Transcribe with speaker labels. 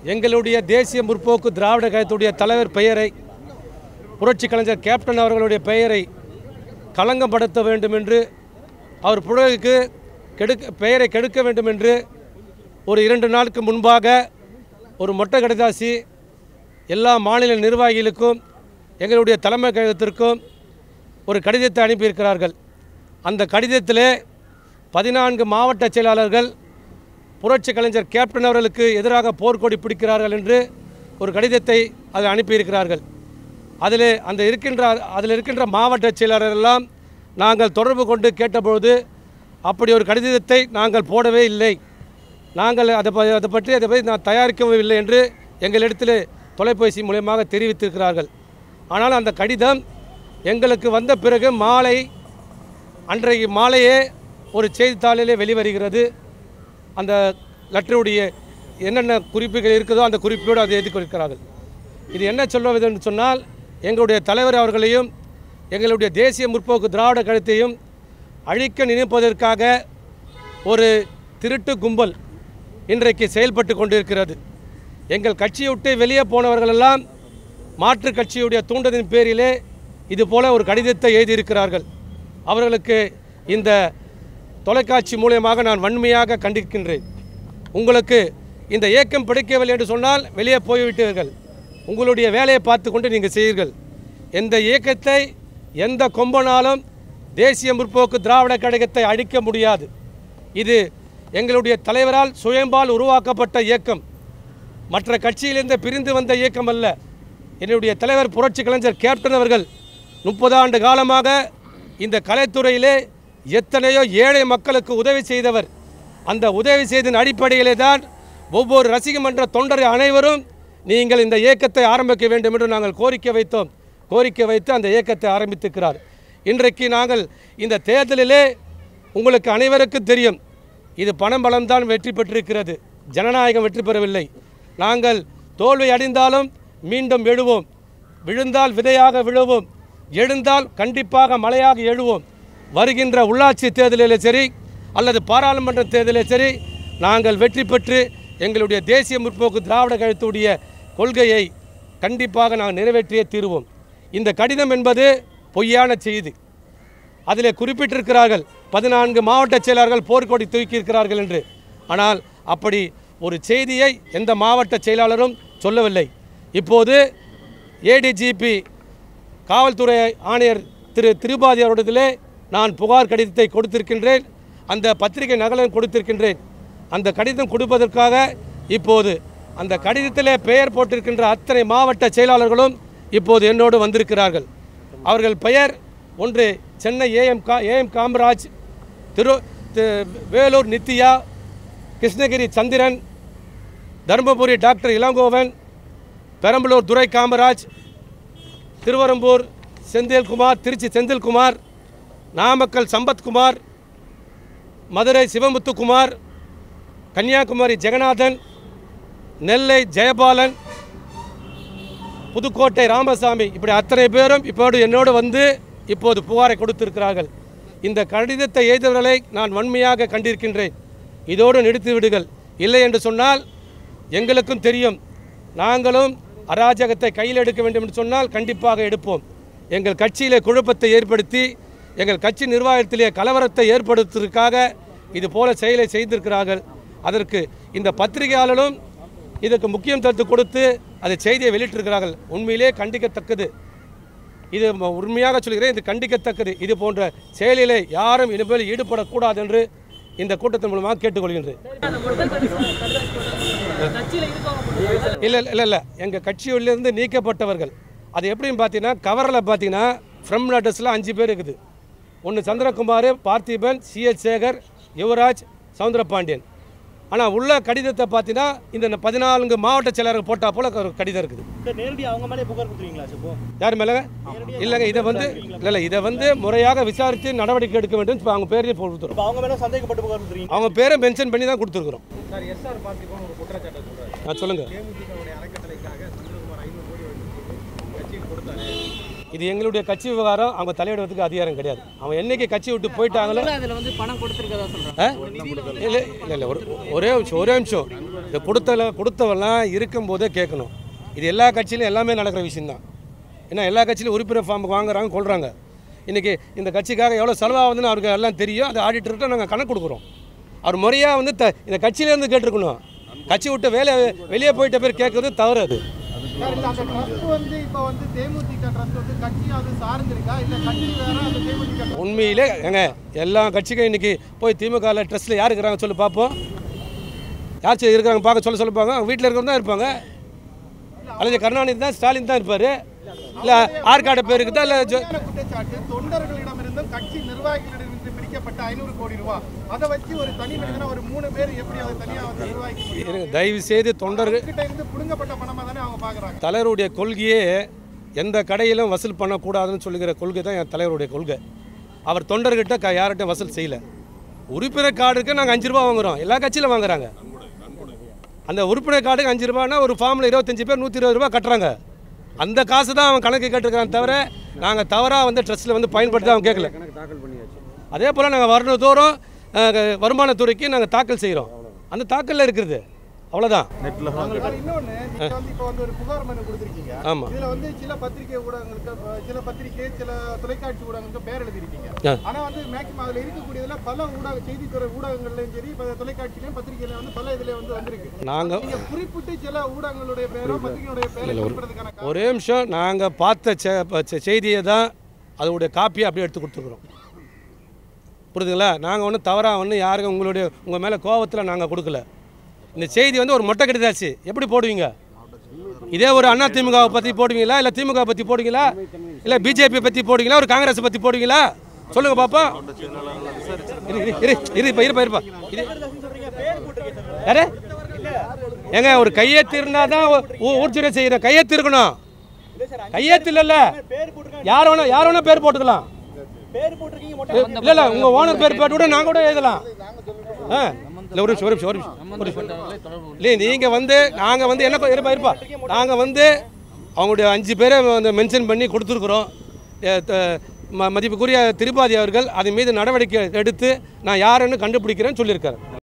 Speaker 1: எங்களுடைய தேசிய முற்போக்கு திராவிட கழகத்துடைய தலைவர் பெயரை புரட்சி கலைஞர் கேப்டன் அவர்களுடைய பெயரை களங்கப்படுத்த வேண்டும் என்று அவர் புகழுக்கு கெடுக்க பெயரை கெடுக்க வேண்டும் என்று ஒரு இரண்டு நாளுக்கு முன்பாக ஒரு மொட்டை கடிதாசி எல்லா மாநில நிர்வாகிகளுக்கும் எங்களுடைய தலைமை கழகத்திற்கும் ஒரு கடிதத்தை அனுப்பியிருக்கிறார்கள் அந்த கடிதத்திலே பதினான்கு மாவட்ட செயலாளர்கள் புரட்சி கலைஞர் கேப்டன் அவர்களுக்கு எதிராக போர்க்கொடி பிடிக்கிறார்கள் என்று ஒரு கடிதத்தை அதில் அனுப்பியிருக்கிறார்கள் அதில் அந்த இருக்கின்ற அதில் இருக்கின்ற மாவட்ட செயலாளர் எல்லாம் நாங்கள் தொடர்பு கொண்டு கேட்டபொழுது அப்படி ஒரு கடிதத்தை நாங்கள் போடவே இல்லை நாங்கள் அதை ப- அதை பற்றி அதை பற்றி நான் தயாரிக்கவும் இல்லை என்று எங்களிடத்தில் தொலைபேசி மூலயமாக தெரிவித்திருக்கிறார்கள் ஆனால் அந்த கடிதம் எங்களுக்கு வந்த பிறகு மாலை அன்றைக்கு மாலையே ஒரு செய்தித்தாளிலே வெளிவருகிறது அந்த லெட்டருடைய என்னென்ன குறிப்புகள் இருக்குதோ அந்த குறிப்போடு அதை எழுதி கொடுக்கிறார்கள் இது என்ன சொல்வது என்று சொன்னால் எங்களுடைய தலைவர் அவர்களையும் எங்களுடைய தேசிய முற்போக்கு திராவிட கழகத்தையும் அழிக்க நினைப்பதற்காக ஒரு திருட்டு கும்பல் இன்றைக்கு செயல்பட்டு கொண்டிருக்கிறது எங்கள் கட்சியை விட்டு வெளியே போனவர்களெல்லாம் மாற்றுக் கட்சியுடைய தூண்டலின் பேரிலே இது போல ஒரு கடிதத்தை எழுதியிருக்கிறார்கள் அவர்களுக்கு இந்த தொலைக்காட்சி மூலியமாக நான் வன்மையாக கண்டிக்கின்றேன் உங்களுக்கு இந்த இயக்கம் பிடிக்கவில்லை என்று சொன்னால் வெளியே போய்விட்டீர்கள் உங்களுடைய வேலையை பார்த்து கொண்டு நீங்கள் செய்வீர்கள் எந்த இயக்கத்தை எந்த கொம்பனாலும் தேசிய முற்போக்கு திராவிட கழகத்தை அழிக்க முடியாது இது எங்களுடைய தலைவரால் சுயம்பால் உருவாக்கப்பட்ட இயக்கம் மற்ற கட்சியிலிருந்து பிரிந்து வந்த இயக்கம் அல்ல என்னுடைய தலைவர் புரட்சி கலைஞர் கேப்டன் அவர்கள் முப்பது ஆண்டு காலமாக இந்த கலைத்துறையிலே எத்தனையோ ஏழை மக்களுக்கு உதவி செய்தவர் அந்த உதவி செய்ததின் அடிப்படையிலே தான் ஒவ்வொரு ரசிக மன்ற தொண்டர் அனைவரும் நீங்கள் இந்த இயக்கத்தை ஆரம்பிக்க வேண்டும் என்று நாங்கள் கோரிக்கை வைத்தோம் கோரிக்கை வைத்து அந்த இயக்கத்தை ஆரம்பித்திருக்கிறார் இன்றைக்கு நாங்கள் இந்த தேர்தலிலே உங்களுக்கு அனைவருக்கும் தெரியும் இது பணம் பலம்தான் வெற்றி பெற்றிருக்கிறது ஜனநாயகம் வெற்றி பெறவில்லை நாங்கள் தோல்வி அடைந்தாலும் மீண்டும் எழுவோம் விழுந்தால் விதையாக விழுவோம் எழுந்தால் கண்டிப்பாக மழையாக எழுவோம் வருகின்ற உள்ளாட்சி தேர்தலிலே சரி அல்லது பாராளுமன்ற தேர்தலிலே சரி நாங்கள் வெற்றி பெற்று எங்களுடைய தேசிய முற்போக்கு திராவிட கழகத்துடைய கொள்கையை கண்டிப்பாக நாங்கள் நிறைவேற்றியே தீருவோம் இந்த கடிதம் என்பது பொய்யான செய்தி அதில் குறிப்பிட்டிருக்கிறார்கள் பதினான்கு மாவட்ட செயலாளர்கள் போர்க்கொடி தூக்கியிருக்கிறார்கள் என்று ஆனால் அப்படி ஒரு செய்தியை எந்த மாவட்ட செயலாளரும் சொல்லவில்லை இப்போது ஏடிஜிபி காவல்துறை ஆணையர் திரு திருபாதி அவரிடத்திலே நான் புகார் கடிதத்தை கொடுத்திருக்கின்றேன் அந்த பத்திரிகை நகலும் கொடுத்திருக்கின்றேன் அந்த கடிதம் கொடுப்பதற்காக இப்போது அந்த கடிதத்திலே பெயர் போட்டிருக்கின்ற அத்தனை மாவட்ட செயலாளர்களும் இப்போது என்னோடு வந்திருக்கிறார்கள் அவர்கள் பெயர் ஒன்று சென்னை ஏஎம் கா ஏஎம் காமராஜ் திரு தி- வேலூர் நித்யா கிருஷ்ணகிரி சந்திரன் தருமபுரி டாக்டர் இளங்கோவன் பெரம்பலூர் துரை காமராஜ் திருவரம்பூர் செந்தில்குமார் திருச்சி செந்தில்குமார் நாமக்கல் சம்பத்குமார் மதுரை சிவமுத்துக்குமார் கன்னியாகுமரி ஜெகநாதன் நெல்லை ஜெயபாலன் புதுக்கோட்டை ராமசாமி இப்படி அத்தனை பேரும் இப்போது என்னோடு வந்து இப்போது புகாரை கொடுத்திருக்கிறார்கள் இந்த கடிதத்தை எழுதியவர்களை நான் வன்மையாக கண்டிருக்கின்றேன் இதோடு நிறுத்தி விடுங்கள் இல்லை என்று சொன்னால் எங்களுக்கும் தெரியும் நாங்களும் அராஜகத்தை கையில் எடுக்க வேண்டும் என்று சொன்னால் கண்டிப்பாக எடுப்போம் எங்கள் கட்சியிலே குழப்பத்தை ஏற்படுத்தி எங்கள் கட்சி நிர்வாகத்திலே கலவரத்தை ஏற்படுத்துவதற்காக இது போல செயலை செய்திருக்கிறார்கள் அதற்கு இந்த பத்திரிகையாளரும் இதற்கு முக்கியம் தடுத்து கொடுத்து அதை செய்தியை வெளியிட்டிருக்கிறார்கள் உண்மையிலே கண்டிக்கத்தக்கது இது ம- உண்மையாக சொல்கிறேன் இது கண்டிக்கத்தக்கது இது போன்ற செயலிலே யாரும் இனிமேல் ஈடுபடக்கூடாது என்று இந்த கூட்டத்தின் மூலமாக கேட்டுக்கொள்கின்றேன் இல்லை இல்லை இல்லை எங்கள் கட்சியிலிருந்து நீக்கப்பட்டவர்கள் அது எப்படின்னு பார்த்தீங்கன்னா கவரில் பார்த்தீங்கன்னா ஃப்ரம் லெட்டர்ஸில் அஞ்சு பேர் இருக்குது ஒன்று சந்திரகுமார் பார்த்திபன் சிஎச் சேகர் யுவராஜ் சவுந்தரபாண்டியன் ஆனால் உள்ள கடிதத்தை பார்த்தீங்கன்னா இந்த பதினான்கு மாவட்ட செயலர்கள் போட்டா போல ஒரு கடிதம் இருக்குது
Speaker 2: இந்த நேரடி அவங்க மேலே புகார் கொடுத்துருவீங்களா இப்போ
Speaker 1: யார் மேலே இல்லைங்க இதை வந்து இல்லை இல்லை இதை வந்து முறையாக விசாரித்து நடவடிக்கை எடுக்க வேண்டும் இப்போ அவங்க பேரையே கொடுத்துரும்
Speaker 2: இப்போ அவங்க மேலே சந்தேகப்பட்டு புகார் கொடுத்துருவீங்க
Speaker 1: அவங்க பேரை மென்ஷன் பண்ணி தான் கொடுத்துருக்குறோம்
Speaker 3: சார் எஸ்ஆர் பார்த்திபன் ஒரு குற்றச்சாட்டை சொல்றாரு
Speaker 1: நான் சொல்லுங்கள்
Speaker 3: தேமுதிகவுடைய அறக்கட்டளைக்காக சந்திரகுமார் ஐநூறு கோடி வந்து கட்சியில் கொடுத்தாரு
Speaker 1: இது எங்களுடைய கட்சி விவகாரம் அவங்க தலையிடுறதுக்கு அதிகாரம் கிடையாது அவங்க என்னைக்கு கட்சி விட்டு போயிட்டாங்களோ
Speaker 4: அதில் வந்து பணம் கொடுத்துருக்கதா சொல்கிறாங்க
Speaker 1: ஆ? இல்லை இல்லை இல்லை ஒரு ஒரே நிமிஷம் ஒரே நிமிஷம் இந்த கொடுத்தல கொடுத்தவெல்லாம் இருக்கும்போதே கேட்கணும் இது எல்லா கட்சியிலும் எல்லாமே நடக்கிற விஷயம்தான் ஏன்னா எல்லா கட்சியிலும் உறுப்பினர் ஃபார்முக்கு வாங்குறாங்க கொள்கிறாங்க இன்றைக்கி இந்த கட்சிக்காக எவ்வளோ செலவாகுதுன்னு அவருக்கு எல்லாம் தெரியும் அது ஆடிட்டர்கிட்ட நாங்கள் கணக்கு கொடுக்குறோம் அவர் முறையாக வந்து த இந்த கட்சியிலேருந்து கேட்டிருக்கணும் கட்சி விட்டு வேலை வெளியே போயிட்ட பேர் கேட்குறது தவறு அது
Speaker 3: சார் இல்ல அந்த ட்ரஸ்ட் வந்து இப்போ வந்து தேமுதிக ட்ரஸ்ட் வந்து கட்சி அது சார்ந்திருக்கா இல்ல கட்சி வேற அந்த தேமுதிக trust
Speaker 1: உண்மையிலே ஏங்க எல்லா கட்சிக்கும் இன்றைக்கி போய் திமுகவில் ட்ரெஸ்ட்டில் யார் இருக்கிறாங்க சொல்லி பார்ப்போம் யார் சரி இருக்கிறாங்க பார்க்க சொல்ல சொல்லுப்பாங்க வீட்டில் இருக்கிறவங்க தான் இருப்பாங்க கலைஞர் கருணாநிதி தான் ஸ்டாலின் தான் இருப்பார் இல்லை ஆற்காடு பேருக்கு தான் இல்லை ஜோ
Speaker 3: சரியான குற்றச்சாட்டு தொண்டர்களிடமிருந்தும் கட்சி நிர்வாகிகளிடமிருந்து பிடிக்கப்பட்ட ஐநூறு கோடி ரூபாய் அதை வச்சு ஒரு தனி மனிதனா ஒரு மூணு பேர் எப்படி அதை தனியா வந்து நிர்வாகிக்க முடியும்
Speaker 1: இருங்க தயவு செய்து தொண்டர்கள்
Speaker 3: கிட்ட இருந்து புடுங்கப்பட்ட பணமா தானே அவங்க பாக்குறாங்க
Speaker 1: தலைவருடைய கொள்கையே எந்த கடையிலும் வசூல் பண்ணக்கூடாதுன்னு சொல்லுகிற கொள்கை தான் என் தலைவருடைய கொள்கை அவர் தொண்டர்கிட்ட க யார்கிட்ட வசூல் செய்யல உறுப்பினர் கார்டுக்கு நாங்கள் அஞ்சு ரூபா வாங்குறோம் எல்லா கட்சியிலும் வாங்குறாங்க அந்த உறுப்பினர் கார்டுக்கு அஞ்சு ரூபான்னா ஒரு ஃபார்மில் இருபத்தஞ்சு பேர் நூற்றி இருபது ரூபா கட்டுறாங்க அந்த காசு தான் அவன் கணக்கு கேட்டிருக்கான் தவிர நாங்கள் தவறாக வந்து ட்ரஸ்ட்டில் வந்து பயன்படுத்தி அவன் கேட்கல அதே போல் நாங்கள் வருடத்தோறும் அஹ், வருமானத்துறைக்கு நாங்கள் தாக்கல் செய்கிறோம் அந்த தாக்கலில் இருக்கிறது அவ்வளோதான்
Speaker 3: சார், இன்னொன்னு நீங்க வந்து இப்போ வந்து ஒரு புகார் மனு கொடுத்திருக்கீங்க
Speaker 1: ஆமாம்
Speaker 3: இதுல வந்து சில பத்திரிகை ஊடகங்களுக்கு அஹ், சில பத்திரிகை சில தொலைக்காட்சி ஊடகங்களுக்கு பேர் எழுதிருக்கீங்க
Speaker 1: ஆ.
Speaker 3: ஆனா வந்து மேக்சிமம் அதுல இருக்கக்கூடியதுல பல ஊடக செய்தித்துறை ஊடகங்கள்லயும் சரி இப்ப தொலைக்காட்சியிலயும் பத்திரிகையில வந்து பல இதுல வந்து வந்திருக்கு
Speaker 1: நாங்கள்
Speaker 3: நீங்க குறிப்பிட்டு சில ஊடகங்களுடைய பேரோ பத்திரிகையுடைய பேரோ குறிப்பிடறதுக்கான காரணம்
Speaker 1: ஒரே நிமிஷம் நாங்கள் பார்த்த செ- ப- செ- செய்தியை தான் அதோடைய காப்பியை அப்படியே எடுத்து கொடுத்துருக்குறோம் புரியுதுங்களா நாங்கள் ஒன்றும் தவறாக ஒன்றும் யாருக்கும் உங்களுடைய உங்கள் மேலே கோவத்தில் நாங்கள் கொடுக்கல இந்த செய்தி வந்து ஒரு மொட்டை கடிதாச்சு எப்படி போடுவீங்க இதே ஒரு அண்ணா திமுகவை பற்றி போடுவீங்களா இல்லை திமுக பற்றி போடுவீங்களா இல்லை பிஜேபி பற்றி போடுவீங்களா ஒரு காங்கிரஸ் பற்றி போடுவீங்களா சொல்லுங்க பாப்பா இரு இரு இரு இரு இருப்பா இருப்பா இருப்பா இது யாரு ஏங்க ஒரு கையெழுத்து இருந்தால் தான் ஊர்ச்சுரை செய்கிறேன் கையெழுத்து இருக்கணும் கையெழுத்து இல்லைல்ல யார் வேணா யார் வேணா பேர் போட்டுக்கலாம்
Speaker 2: பேர் போட்டிருக்கீங்க மொட்டை
Speaker 1: இல்ல இல்ல உங்க ஓனர் பேர் போட்டு கூட நான் கூட எழுதலாம் ஆ இல்ல ஒரு நிமிஷம் ஒரு நிமிஷம் ஒரு நிமிஷம் ஒரு நிமிஷம் இல்லை நீங்க வந்து நாங்க வந்து என்ன இருப்பா இருப்பா நாங்க வந்து அவங்களுடைய அஞ்சு பேரை வந்து மென்ஷன் பண்ணி கொடுத்துருக்குறோம் எ, த- ம- மதிப்புக்குரிய திருப்பாதி அவர்கள் அதன் மீது நடவடிக்கை எடுத்து நான் யாருன்னு கண்டுபிடிக்கிறேன்னு சொல்லியிருக்காரு